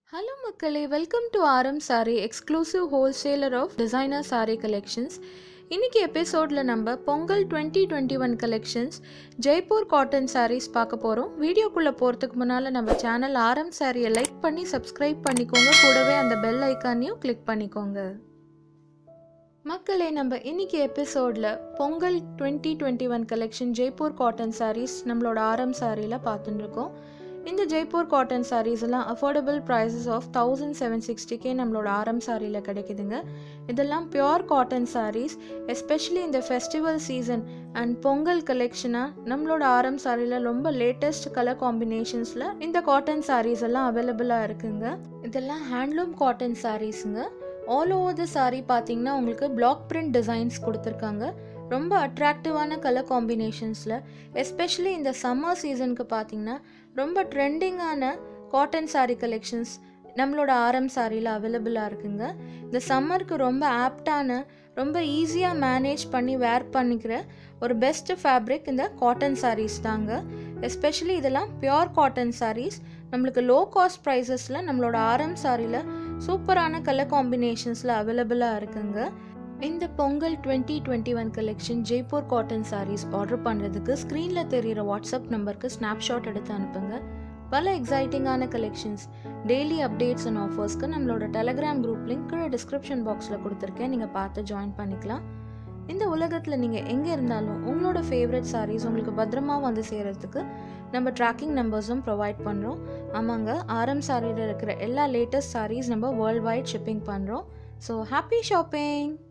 hello மக்களே welcome to Aaram sari exclusive wholesaler of designer sari collections இன்னைக்கு எபிசோடில் நம்ம Pongal twenty twenty one collections Jaipur cotton saris பார்க்க போகிறோம் வீடியோக்குள்ளே போகிறதுக்கு முன்னால் நம்ம சேனல் ஆரம் சாரியை லைக் பண்ணி சப்ஸ்கிரைப் பண்ணிக்கோங்க கூடவே அந்த பெல் ஐக்கானையும் கிளிக் பண்ணிக்கோங்க மக்களே நம்ம இன்னைக்கு எபிசோடில் Pongal twenty twenty one collection Jaipur cotton saris நம்மளோட ஆரம் சாரியில் பார்த்துட்டு இருக்கோம் இந்த ஜெய்ப்பூர் காட்டன் சாரீஸ் எல்லாம் affordable prices of thousand seven சிக்ஸ்டிக்கே நம்மளோட ஆரம் சாரியில் கிடைக்குதுங்க இதெல்லாம் பியோர் காட்டன் சாரீஸ் எஸ்பெஷலி இந்த ஃபெஸ்டிவல் சீசன் அண்ட் பொங்கல் கலெக்ஷனாக நம்மளோட ஆரம் சாரியில் ரொம்ப லேட்டஸ்ட் கலர் காம்பினேஷன்ஸில் இந்த காட்டன் சாரீஸ் எல்லாம் அவைலபிளாக இருக்குங்க இதெல்லாம் ஹேண்ட்லூம் காட்டன் சாரீஸுங்க ஆல் ஓவர் த சாரீ பார்த்தீங்கன்னா உங்களுக்கு பிளாக் பிரிண்ட் டிசைன்ஸ் கொடுத்துருக்காங்க ரொம்ப அட்ராக்டிவான கலர் காம்பினேஷன்ஸில் எஸ்பெஷலி இந்த சம்மர் சீசனுக்கு பார்த்தீங்கன்னா ரொம்ப ட்ரெண்டிங்கான காட்டன் சாரீ கலெக்ஷன்ஸ் நம்மளோட ஆரம் சாரியில் அவைலபிளாக இருக்குங்க இந்த சம்மருக்கு ரொம்ப ஆப்டான ரொம்ப ஈஸியாக மேனேஜ் பண்ணி வேர் பண்ணிக்கிற ஒரு பெஸ்ட் ஃபேப்ரிக் இந்த காட்டன் சாரீஸ் தாங்க எஸ்பெஷலி இதெல்லாம் பியோர் காட்டன் சாரீஸ் நம்மளுக்கு லோ காஸ்ட் ப்ரைஸஸில் நம்மளோட ஆரம் சாரியில் சூப்பரான கலர் காம்பினேஷன்ஸில் அவைலபிளாக இருக்குங்க இந்த Pongal twenty twenty one collection Jaipur cotton saris order பண்ணுறதுக்கு ஸ்க்ரீனில் தெரிகிற வாட்ஸ்அப் நம்பருக்கு ஸ்னாப்ஷாட் எடுத்து அனுப்புங்க பல எக்ஸைட்டிங்கான கலெக்ஷன்ஸ் டெய்லி அப்டேட்ஸ் அண்ட் ஆஃபர்ஸ்க்கு நம்மளோட டெலகிராம் குரூப் லிங்க் கீழே டிஸ்கிரிப்ஷன் பாக்ஸில் கொடுத்துருக்கேன் நீங்கள் பார்த்து ஜாயின் பண்ணிக்கலாம் இந்த உலகத்தில் நீங்கள் எங்கே இருந்தாலும் உங்களோட ஃபேவரட் சாரீஸ் உங்களுக்கு பத்திரமா வந்து சேர்கிறதுக்கு நம்ம ட்ராக்கிங் நம்பர்ஸும் ப்ரொவைட் பண்ணுறோம் ஆமாங்க ஆரம் சாரியில் இருக்கிற எல்லா லேட்டஸ்ட் சாரீஸ் நம்ம வேர்ல்ட் வைட் ஷிப்பிங் பண்ணுறோம் ஸோ ஹாப்பி ஷாப்பிங்